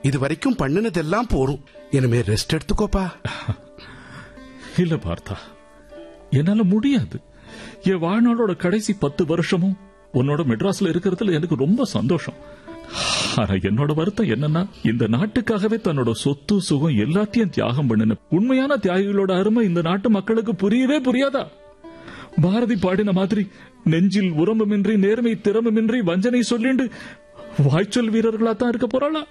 இது வரைக்கும் பண்ணினதெல்லாம் போரும் இனிமே ரெஸ்ட் எடுத்துக்கோப்பா இல்ல பார்த்தா என்னால முடியாது என் வாழ்நாளோட கடைசி பத்து வருஷமும் உன்னோட மெட்ராஸ்ல இருக்கிறதுல எனக்கு ரொம்ப சந்தோஷம் ஆனா என்னோட வருத்தம் என்னன்னா இந்த நாட்டுக்காகவே தன்னோட சொத்து சுகம் எல்லாத்தையும் தியாகம் பண்ணின உண்மையான தியாகிகளோட அருமை இந்த நாட்டு மக்களுக்கு புரியவே புரியாதா பாரதி பாடின மாதிரி நெஞ்சில் உரம்புமின்றி நேர்மை திறமுமின்றி வஞ்சனை சொல்லிண்டு வாய்ச்சொல் வீரர்களா தான் இருக்க போறாளா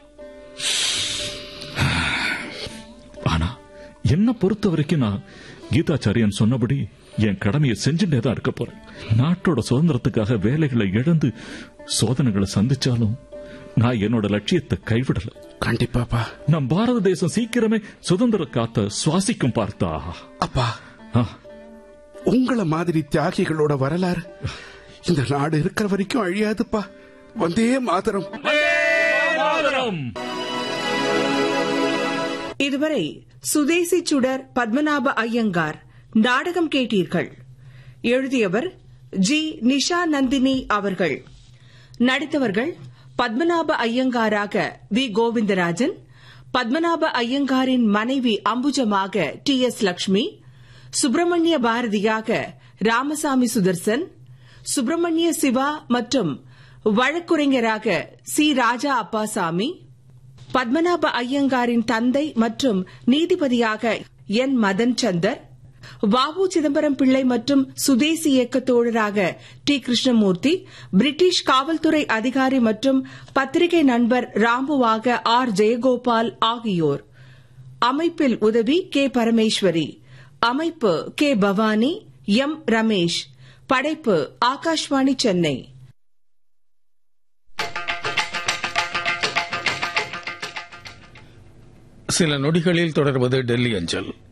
ஆனா என்ன பொறுத்த வரைக்கும் நான் கீதாச்சாரியன் சொன்னபடி என் கடமையை செஞ்சுட்டே தான் இருக்க போறேன் நாட்டோட சுதந்திரத்துக்காக வேலைகளை இழந்து சோதனைகளை சந்திச்சாலும் நான் என்னோட லட்சியத்தை கைவிடல கண்டிப்பாப்பா நம் பாரத தேசம் சீக்கிரமே சுதந்திர காத்த சுவாசிக்கும் பார்த்தா அப்பா ஆ, உங்கள மாதிரி தியாகிகளோட வரலாறு இந்த நாடு இருக்கிற வரைக்கும் அழியாதுப்பா வந்தே மாதரம் இதுவரை சுதேசி சுடர் பத்மநாப ஐயங்கார் நாடகம் கேட்டீர்கள் எழுதியவர் ஜி நிஷா நந்தினி அவர்கள் நடித்தவர்கள் பத்மநாப ஐயங்காராக வி கோவிந்தராஜன் பத்மநாப ஐயங்காரின் மனைவி அம்புஜமாக டி எஸ் லட்சுமி சுப்பிரமணிய பாரதியாக ராமசாமி சுதர்சன் சுப்பிரமணிய சிவா மற்றும் வழக்குரைஞராக சி ராஜா அப்பாசாமி பத்மநாப ஐயங்காரின் தந்தை மற்றும் நீதிபதியாக என் மதன் சந்தர் வாவு சிதம்பரம் பிள்ளை மற்றும் சுதேசி இயக்க தோழராக டி கிருஷ்ணமூர்த்தி பிரிட்டிஷ் காவல்துறை அதிகாரி மற்றும் பத்திரிகை நண்பர் ராம்புவாக ஆர் ஜெயகோபால் ஆகியோர் அமைப்பில் உதவி கே பரமேஸ்வரி அமைப்பு கே பவானி எம் ரமேஷ் படைப்பு ஆகாஷ்வாணி சென்னை சில நொடிகளில் தொடர்வது டெல்லி அஞ்சல்